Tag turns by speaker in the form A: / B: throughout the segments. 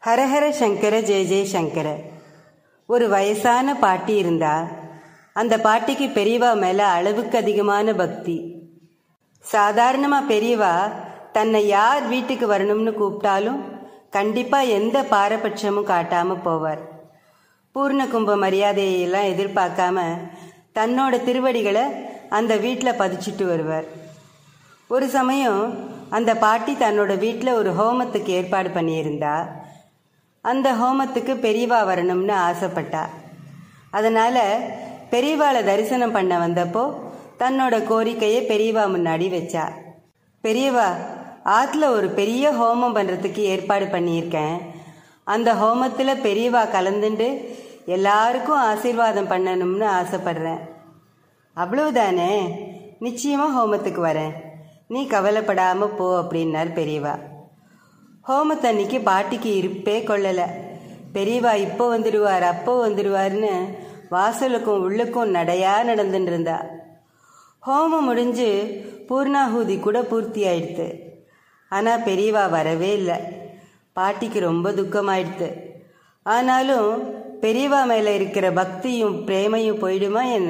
A: ஹரஹர சங்கர ஜெய ஜெய சங்கர ஒரு வயசான பாட்டி இருந்தா அந்த பாட்டிக்கு பெரியவா மேல அளவுக்கு அதிகமான பக்தி சாதாரணமா பெரியவா தன்னை யார் வீட்டுக்கு வரணும்னு கூப்பிட்டாலும் கண்டிப்பா எந்த பாரபட்சமும் காட்டாம போவார் பூர்ண கும்ப மரியாதையெல்லாம் எதிர்பார்க்காம தன்னோட திருவடிகளை அந்த வீட்டில் பதிச்சிட்டு வருவார் ஒரு சமயம் அந்த பாட்டி தன்னோட வீட்டில் ஒரு ஹோமத்துக்கு ஏற்பாடு பண்ணியிருந்தா அந்த ஹோமத்துக்கு பெரியவா வரணும்னு ஆசைப்பட்டா அதனால பெரியவாளை தரிசனம் பண்ண வந்தப்போ தன்னோட கோரிக்கையை பெரியவா முன்னாடி வச்சா பெரியவா ஆற்றுல ஒரு பெரிய ஹோமம் பண்ணுறதுக்கு ஏற்பாடு பண்ணியிருக்கேன் அந்த ஹோமத்தில் பெரியவா கலந்துண்டு எல்லாருக்கும் ஆசீர்வாதம் பண்ணணும்னு ஆசைப்படுறேன் அவ்வளவுதானே நிச்சயமாக ஹோமத்துக்கு வரேன் நீ கவலைப்படாமல் போ அப்படின்னார் பெரியவா ஹோமத்தன்னைக்கு பாட்டிக்கு இருப்பே கொள்ளலை பெரியவா இப்போ வந்துடுவார் அப்போ வந்துடுவார்னு வாசலுக்கும் உள்ளுக்கும் நடையா நடந்துட்டு இருந்தா ஹோமம் முடிஞ்சு பூர்ணாகூதி கூட பூர்த்தி ஆயிடுத்து ஆனால் பெரியவா வரவே இல்லை பாட்டிக்கு ரொம்ப துக்கமாயிடுத்து ஆனாலும் பெரியவா மேலே இருக்கிற பக்தியும் பிரேமையும் போயிடுமா என்ன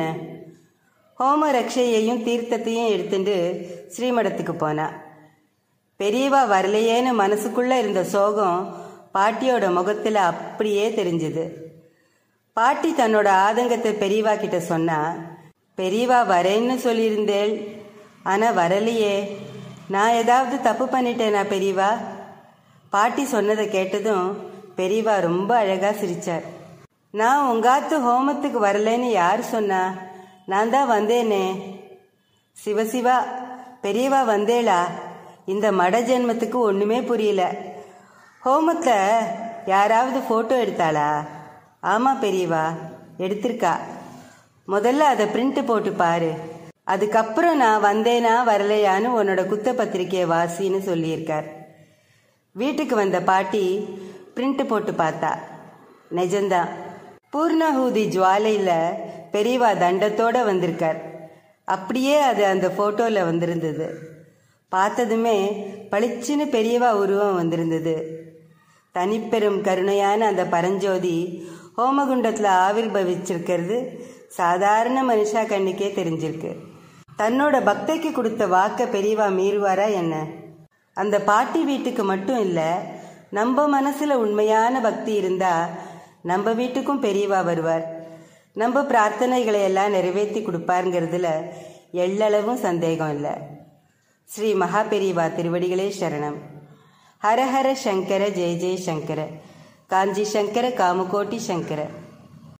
A: ஹோம ரக்ஷையையும் தீர்த்தத்தையும் எடுத்துட்டு ஸ்ரீமடத்துக்கு போனா பெரியவா வரலையேன்னு மனசுக்குள்ள இருந்த சோகம் பாட்டியோட முகத்துல அப்படியே தெரிஞ்சுது பாட்டி தன்னோட ஆதங்கத்தை பெரியவா கிட்ட சொன்னா பெரியவா வரேன்னு சொல்லியிருந்தேள் ஆனா வரலையே நான் ஏதாவது தப்பு பண்ணிட்டேனா பெரியவா பாட்டி சொன்னதை கேட்டதும் பெரியவா ரொம்ப அழகா சிரிச்சார் நான் உங்காத்து ஹோமத்துக்கு வரலைன்னு யார் சொன்னா நான் தான் வந்தேனே சிவசிவா பெரியவா வந்தேளா இந்த மட ஜென்மத்துக்கு ஒன்றுமே புரியல ஹோமத்தில் யாராவது ஃபோட்டோ எடுத்தாளா ஆமாம் பெரியவா எடுத்திருக்கா முதல்ல அதை பிரிண்ட் போட்டு பாரு அதுக்கப்புறம் நான் வந்தேனா வரலையான்னு உன்னோட குத்த பத்திரிக்கையை வாசின்னு சொல்லியிருக்கார் வீட்டுக்கு வந்த பாட்டி பிரிண்ட் போட்டு பார்த்தா நிஜம்தான் பூர்ணாகூதி ஜுவாலையில் பெரியவா தண்டத்தோட வந்திருக்கார் அப்படியே அது அந்த ஃபோட்டோவில் வந்திருந்தது பார்த்ததுமே பளிச்சுன்னு பெரியவா உருவம் வந்திருந்தது தனிப்பெரும் கருணையான அந்த பரஞ்சோதி ஹோமகுண்டத்தில் ஆவிர்பவிச்சிருக்கிறது சாதாரண மனுஷா கண்ணுக்கே தெரிஞ்சிருக்கு தன்னோட பக்தைக்கு கொடுத்த வாக்க பெரியவா மீறுவாரா என்ன அந்த பாட்டி வீட்டுக்கு மட்டும் இல்லை நம்ம மனசுல உண்மையான பக்தி இருந்தா நம்ம வீட்டுக்கும் பெரியவா வருவார் நம்ம பிரார்த்தனைகளை எல்லாம் நிறைவேற்றி கொடுப்பாருங்கிறதுல எள்ளளவும் சந்தேகம் இல்லை ஸ்ரீ மகாபெரிவா திருவடிகளே சரணம் ஹரஹர சங்கர ஜெய ஜெய சங்கர காஞ்சி சங்கர காமகோட்டி சங்கர